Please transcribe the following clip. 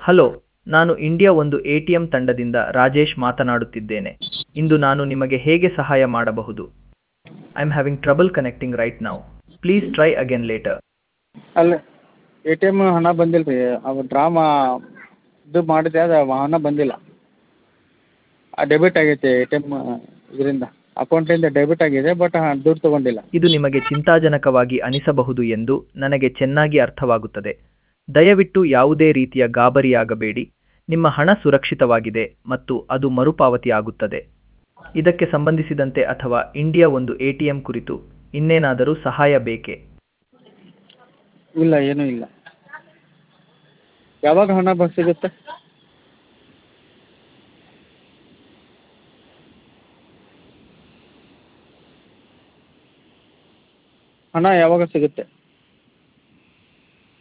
hello ನಾನು India ಒಂದು A T M ತಂಡದಿಂದ ರಾಜೇಶ್ ಮಾತನಾಡುತ್ತಿದ್ದೇನೆ ಇಂದು ನಾನು ನಿಮಗೆ ಹೇಗೆ ಸಹಾಯ ಮಾಡಬಹುದು I am having trouble connecting right now please try again later ಅಲ್ಲ ಎ ಟಿ ಎಮ್ ಹಣ ಬಂದಿಲ್ಲ ರೀ ಅವು ಡ್ರಾ ಮಾ ಇದು ಮಾಡಿದೆ ಅದು ಹಣ ಬಂದಿಲ್ಲ ಡೆಬಿಟ್ ಆಗೈತೆ ಎ ಟಿ ಎಮ್ ಇದರಿಂದ ಅಕೌಂಟಿಂದ ಡೆಬಿಟ್ ಆಗಿದೆ ಬಟ್ ದುಡ್ಡು ತೊಗೊಂಡಿಲ್ಲ ಇದು ನಿಮಗೆ ಚಿಂತಾಜನಕವಾಗಿ ಅನಿಸಬಹುದು ಎಂದು ನನಗೆ ಚೆನ್ನಾಗಿ ಅರ್ಥವಾಗುತ್ತದೆ ದಯವಿಟ್ಟು ಯಾವುದೇ ರೀತಿಯ ಗಾಬರಿಯಾಗಬೇಡಿ ನಿಮ್ಮ ಹಣ ಸುರಕ್ಷಿತವಾಗಿದೆ ಮತ್ತು ಅದು ಮರುಪಾವತಿ ಆಗುತ್ತದೆ ಇದಕ್ಕೆ ಸಂಬಂಧಿಸಿದಂತೆ ಅಥವಾ ಇಂಡಿಯಾ ಒಂದು ಎ ಟಿ ಎಂ ಕುರಿತು ಇನ್ನೇನಾದರೂ ಸಹಾಯ ಬೇಕೇ ಇಲ್ಲ ಏನೂ ಇಲ್ಲ ಯಾವಾಗ ಹಣ ಬ ಸಿಗುತ್ತೆ ಹಣ ಯಾವಾಗ ಸಿಗುತ್ತೆ